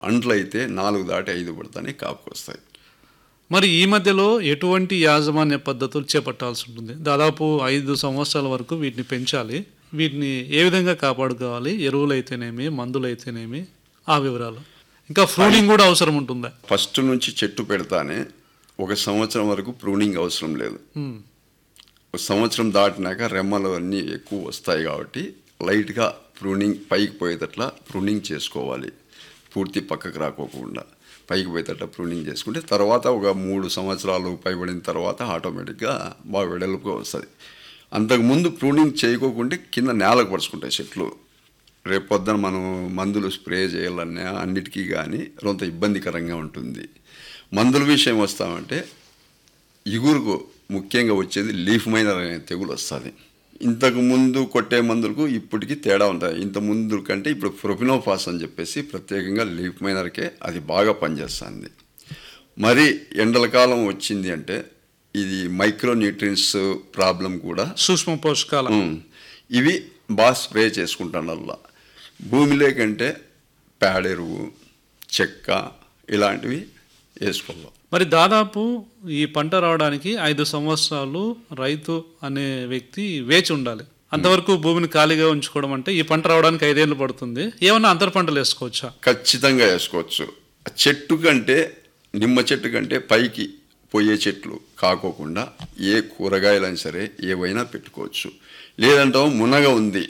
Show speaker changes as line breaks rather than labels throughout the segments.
అంట్లు అయితే నాలుగు దాటి ఐదు పడతానే కాపుకి వస్తాయి
మరి ఈ మధ్యలో ఎటువంటి యాజమాన్య పద్ధతులు చేపట్టాల్సి ఉంటుంది దాదాపు ఐదు సంవత్సరాల వరకు వీటిని పెంచాలి వీటిని ఏ విధంగా కాపాడుకోవాలి ఎరువులు అయితేనేమి మందులు అయితేనేమి ఆ వివరాలు ఇంకా ఫ్రూనింగ్ కూడా అవసరం ఉంటుందా
ఫస్ట్ నుంచి చెట్టు పెడతానే ఒక సంవత్సరం వరకు ప్రూనింగ్ అవసరం లేదు
ఉమ్.
ఒక సంవత్సరం దాటినాక రెమ్మలు అన్నీ ఎక్కువ వస్తాయి కాబట్టి లైట్గా ప్రూనింగ్ పైకి పోయేటట్లా ప్రూనింగ్ చేసుకోవాలి పూర్తి పక్కకు రాకోకుండా పైకి పోయేటట్లా ప్రూనింగ్ చేసుకుంటే తర్వాత ఒక మూడు సంవత్సరాలు పైబడిన తర్వాత ఆటోమేటిక్గా బాగా వెడల్పుగా వస్తుంది అంతకుముందు ప్రూనింగ్ చేయకోకుంటే కింద నేలకు పరుచుకుంటాయి చెట్లు రేపు పొద్దున మనం మందులు స్ప్రే చేయాలన్నా అన్నిటికీ కానీ కొంత ఇబ్బందికరంగా ఉంటుంది మందుల విషయం వస్తామంటే ఇగురుకు ముఖ్యంగా వచ్చేది లీఫ్ మైనర్ అనే తెగులు వస్తుంది ఇంతకు ముందు కొట్టే మందులకు ఇప్పటికి తేడా ఉంటుంది ఇంత ముందు కంటే ఇప్పుడు ప్రొపినోఫాస్ అని చెప్పేసి ప్రత్యేకంగా లీఫ్ మైనర్కే అది బాగా పనిచేస్తుంది మరి ఎండల కాలం వచ్చింది అంటే ఇది మైక్రో న్యూట్రియన్స్ ప్రాబ్లం కూడా
సూక్ష్మ పోషకాల
ఉమ్. ఇవి బాగా స్ప్రే చేసుకుంటానల్లా భూమిలో కంటే పేడెరువు చెక్క ఇలాంటివి వేసుకోవాలి
మరి దాదాపు ఈ పంట రావడానికి ఐదు సంవత్సరాలు రైతు అనే వ్యక్తి వేచి ఉండాలి అంతవరకు భూమిని ఖాళీగా ఉంచుకోవడం అంటే ఈ పంట రావడానికి ఐదేళ్ళు పడుతుంది ఏమన్నా అంతర పంటలు వేసుకోవచ్చా
ఖచ్చితంగా వేసుకోవచ్చు చెట్టు కంటే నిమ్మ చెట్టు కంటే పైకి పోయే చెట్లు కాకోకుండా ఏ కూరగాయలైనా సరే ఏవైనా పెట్టుకోవచ్చు లేదంటే మునగ ఉంది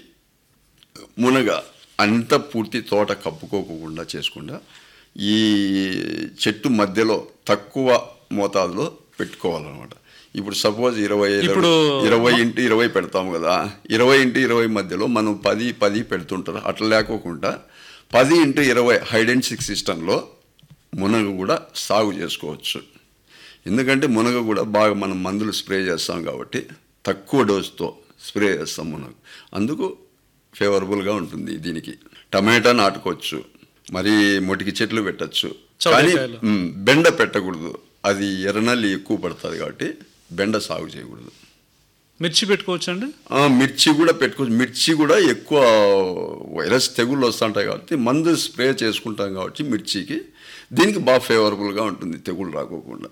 మునగ అంత పూర్తి తోట కప్పుకోకుండా చేసుకుండా ఈ చెట్టు మధ్యలో తక్కువ మోతాదులో పెట్టుకోవాలన్నమాట ఇప్పుడు సపోజ్ ఇరవై
ఇప్పుడు
ఇరవై ఇంటి ఇరవై పెడతాం కదా ఇరవై ఇంటి ఇరవై మధ్యలో మనం పది పది పెడుతుంటారు అట్లా లేకోకుండా పది ఇంటూ ఇరవై హైడ్ అండ్ సిక్స్ సిస్టంలో మునగ కూడా సాగు చేసుకోవచ్చు ఎందుకంటే మునగ కూడా బాగా మనం మందులు స్ప్రే చేస్తాం కాబట్టి తక్కువ డోసుతో స్ప్రే చేస్తాం మునగ అందుకు ఫేవరబుల్గా ఉంటుంది దీనికి టమాటా నాటుకోవచ్చు మరి మొటికి చెట్లు పెట్టచ్చు కానీ
చౌడకాయలు.
మ్, బెండ పెట్టకూడదు అది ఎర్రనల్లి ఎక్కువ పడుతుంది కాబట్టి బెండ సాగు చేయకూడదు
మిర్చి పెట్టుకోవచ్చు అండి
ఆ, మిర్చి కూడా పెట్టుకోవచ్చు మిర్చి కూడా ఎక్కువ వైరస్ తెగుళ్ళు వస్తుంటాయి కాబట్టి మందు స్ప్రే చేసుకుంటాం కాబట్టి మిర్చికి దీనికి బాగా ఫేవరబుల్గా ఉంటుంది తెగుళ్ళు రాకోకుండా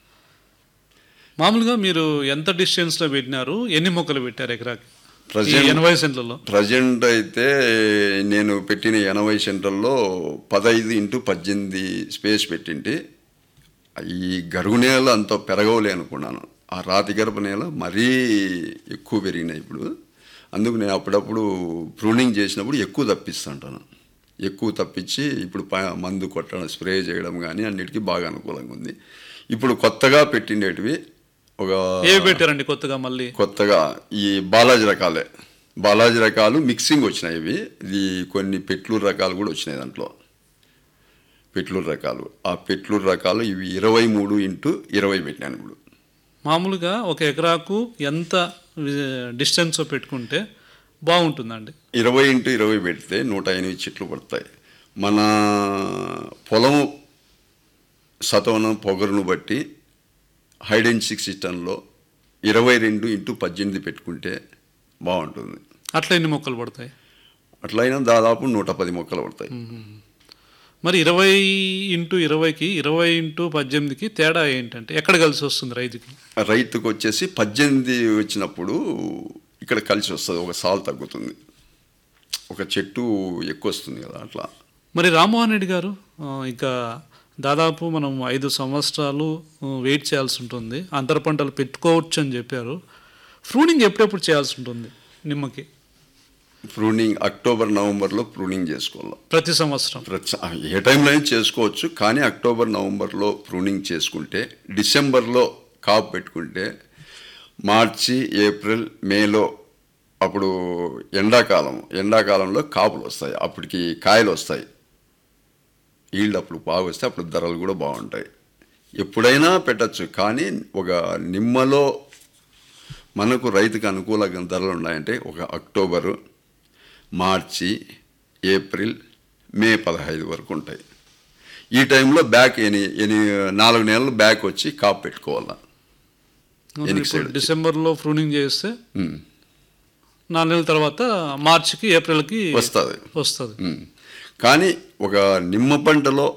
మామూలుగా మీరు ఎంత డిస్టెన్స్ లో పెట్టినారు ఎన్ని మొక్కలు పెట్టారు ఎకరాకి ఈ
Present-
ఎనభై సెంట్లలో
ప్రజెంట్ అయితే నేను పెట్టిన ఎనభై సెంటర్లో పదహైదు ఇంటూ పద్దెనిమిది స్పేస్ పెట్టింటి ఈ గరుగు నేల అంత పెరగవులే అనుకున్నాను ఆ రాతి గర్భ నేల మరీ ఎక్కువ పెరిగినాయి ఇప్పుడు అందుకు నేను అప్పుడప్పుడు ప్రూనింగ్ చేసినప్పుడు ఎక్కువ తప్పిస్తుంటాను ఎక్కువ తప్పించి ఇప్పుడు ప- మందు కొట్టడం స్ప్రే చేయడం కానీ అన్నిటికీ బాగా అనుకూలంగా ఉంది ఇప్పుడు కొత్తగా పెట్టిండేటివి ఒక
ఏవి పెట్టారండి కొత్తగా మళ్ళీ
కొత్తగా ఈ బాలాజీ రకాలే బాలాజీ రకాలు మిక్సింగ్ వచ్చినాయి ఇవి ఇది కొన్ని పెట్లూరు రకాలు కూడా వచ్చినాయి దాంట్లో పెట్లూరు రకాలు ఆ పెట్లూరు రకాలు ఇవి ఇరవై మూడు ఇంటూ ఇరవై పెట్టినాను ఇప్పుడు
మామూలుగా ఒక ఎకరాకు ఎంత డిస్టెన్స్ పెట్టుకుంటే బాగుంటుందండి
ఇరవై ఇంటూ ఇరవై పెడితే నూట ఎనిమిది చెట్లు పడతాయి మన పొలం సతవనం పొగరును బట్టి హైడ్ అండ్ సిక్స్ సిస్టంలో ఇరవై రెండు ఇంటూ పద్దెనిమిది పెట్టుకుంటే బాగుంటుంది
అట్లా ఎన్ని మొక్కలు పడతాయి
అట్లయినా దాదాపు నూట పది మొక్కలు పడతాయి
మరి ఇరవై ఇంటూ ఇరవైకి ఇరవై ఇంటూ పద్దెనిమిదికి తేడా ఏంటంటే ఎక్కడ కలిసి వస్తుంది రైతుకి
రైతుకు వచ్చేసి పద్దెనిమిది వచ్చినప్పుడు ఇక్కడ కలిసి వస్తుంది ఒక సాల్ తగ్గుతుంది ఒక చెట్టు ఎక్కువ వస్తుంది కదా అట్లా
మరి రామ్మోహన్ రెడ్డి గారు ఆ, ఇంకా దాదాపు మనం ఐదు సంవత్సరాలు ఆ, వెయిట్ చేయాల్సి ఉంటుంది అంతర పంటలు పెట్టుకోవచ్చు అని చెప్పారు ఫ్రూనింగ్ ఎప్పుడెప్పుడు చేయాల్సి ఉంటుంది నిమ్మకి
ప్రూనింగ్ అక్టోబర్ నవంబర్లో ప్రూనింగ్ చేసుకోవాలి
ప్రతి సంవత్సరం
ప్రతి- ఏ టైంలో అయినా చేసుకోవచ్చు కానీ అక్టోబర్ నవంబర్లో ప్రూనింగ్ చేసుకుంటే డిసెంబర్లో కాపు పెట్టుకుంటే మార్చి ఏప్రిల్ మేలో అప్పుడు ఎండాకాలం ఎండాకాలంలో కాపులు వస్తాయి అప్పటికి కాయలు వస్తాయి ఈల్డ్ అప్పుడు బాగా వస్తే అప్పుడు ధరలు కూడా బాగుంటాయి ఎప్పుడైనా పెట్టచ్చు కానీ ఒక నిమ్మలో మనకు రైతుకు అనుకూలంగా ధరలు ఉన్నాయంటే ఒక అక్టోబరు మార్చి ఏప్రిల్ మే పదహైదు వరకు ఉంటాయి ఈ టైంలో బ్యాక్ ఎని ఎని నాలుగు నెలలు బ్యాక్ వచ్చి కాపు పెట్టుకోవాలా ఎనికి
ఇప్పుడు
సైడ్
డిసెంబర్లో ఫ్రూనింగ్ చేస్తే
ఉమ్,
నాలుగు నెలల తర్వాత మార్చికి ఏప్రిల్కి
వస్తుంది
వస్తుంది
ఉమ్. కానీ ఒక నిమ్మ పంటలో